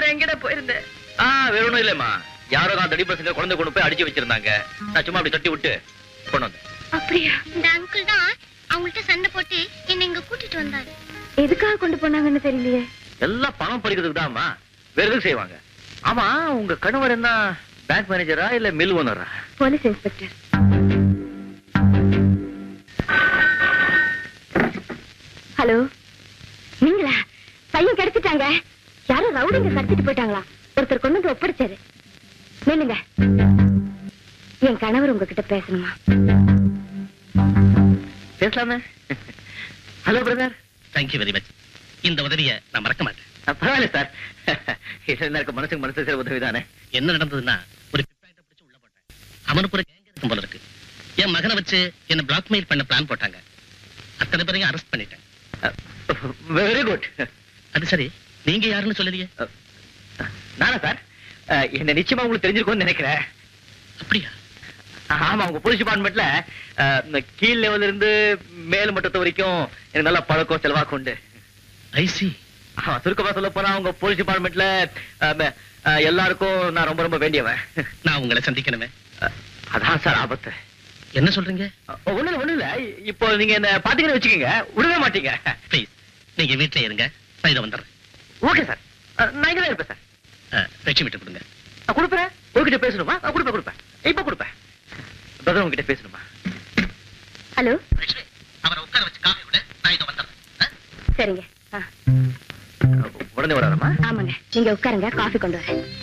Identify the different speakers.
Speaker 1: எங்கடா போயிருந்த
Speaker 2: ஆ வேற ஒண்ணும் இல்லம்மா யாரோ தான் தடி பசங்க குழந்தை கொண்டு போய் அடிச்சு வச்சிருந்தாங்க நான் சும்மா அப்படி தட்டி விட்டு கொண்டு வந்தேன்
Speaker 1: அப்படியா
Speaker 3: இந்த அங்கிள் தான் அவங்கள்ட்ட சண்டை போட்டு என்னை இங்க கூட்டிட்டு வந்தாரு
Speaker 1: எதுக்காக கொண்டு போனாங்கன்னு தெரியலையே
Speaker 2: எல்லாம் பணம் பறிக்கிறதுக்கு தான்மா வேற எதுக்கு செய்வாங்க ஆமா உங்க கணவர் என்ன பேங்க் மேனேஜரா இல்ல மில் ஓனரா
Speaker 1: போலீஸ் இன்ஸ்பெக்டர் ஹலோ நீங்களா பையன் கிடைச்சிட்டாங்க யாரும் ரவுடிங்க கடத்திட்டு போயிட்டாங்களா ஒருத்தர் கொண்டு வந்து ஒப்படைச்சாரு நில்லுங்க என் கணவர் உங்ககிட்ட பேசணுமா
Speaker 2: பேசலாமே hello brother
Speaker 4: thank you very much இந்த உதவியை நான் மறக்க மாட்டேன்
Speaker 2: பரவாயில்ல சார் இது என்ன இருக்க மனசுக்கு மனசு செய்யற உதவி தானே
Speaker 4: என்ன நடந்ததுன்னா ஒரு பிப்பாயிட்ட பிடிச்சு உள்ள போட்டேன் அவனுக்கு ஒரு கேங் இருக்கும் போல இருக்கு என் மகனை வச்சு என்ன பிளாக்மெயில் பண்ண பிளான் போட்டாங்க அத்தனை பேரையும் அரெஸ்ட் பண்ணிட்டேன்
Speaker 2: வெரி குட்
Speaker 4: அது சரி நீங்க யாருன்னு சொல்லலையே
Speaker 2: நானா சார் அஹ், என்ன நிச்சயமா உங்களுக்கு தெரிஞ்சிருக்கும்னு நினைக்கிறேன்
Speaker 4: அப்படியா
Speaker 2: ஆமா உங்க போலீஸ் டிபார்ட்மெண்ட்ல அஹ், இந்த கீழ் லெவல்ல இருந்து மேல் மட்டத்து வரைக்கும் எனக்கு நல்ல பழக்கம் செலவாக்கு உண்டு
Speaker 4: ஐசி
Speaker 2: ஆமா, சுருக்கமா சொல்ல போனா உங்க போலீஸ் டிபார்ட்மெண்ட்ல அஹ், ம- அஹ், எல்லாருக்கும் நான் ரொம்ப ரொம்ப வேண்டியவன்
Speaker 4: நான் உங்களை சந்திக்கணுமே
Speaker 2: அஹ், அதான் சார் ஆபத்து
Speaker 4: என்ன சொல்றீங்க
Speaker 2: அஹ், ஒண்ணும் இல்ல ஒண்ணும் இல்ல இப்போ நீங்க என்ன பாத்தீங்கன்னு வச்சுக்கோங்க விடவே மாட்டீங்க
Speaker 4: ப்ளீஸ் நீங்க வீட்டுல இருங்க நான் இதை வந்துடுறேன்
Speaker 2: ஓகே சார் அஹ், நான் இங்க தான் இருப்பேன் சார்
Speaker 4: வெற்றி விட்டு கொடுங்க
Speaker 2: நான் கொடுப்பேன் உங்ககிட்ட பேசணுமா நான் கொடுப்பேன் கொடுப்பேன் இப்ப கொடுப்பேன் பிரதர் உங்ககிட்ட பேசணுமா
Speaker 1: ஹலோ
Speaker 4: லட்சுமி அவரை உட்கார வச்சு காஃபி விட நான் இதை வந்துடுறேன் ஆ?
Speaker 1: சரிங்க ஆ,
Speaker 2: உடனே வராதம்மா
Speaker 1: ஆமாங்க நீங்க உட்காருங்க காஃபி கொண்டு வரேன்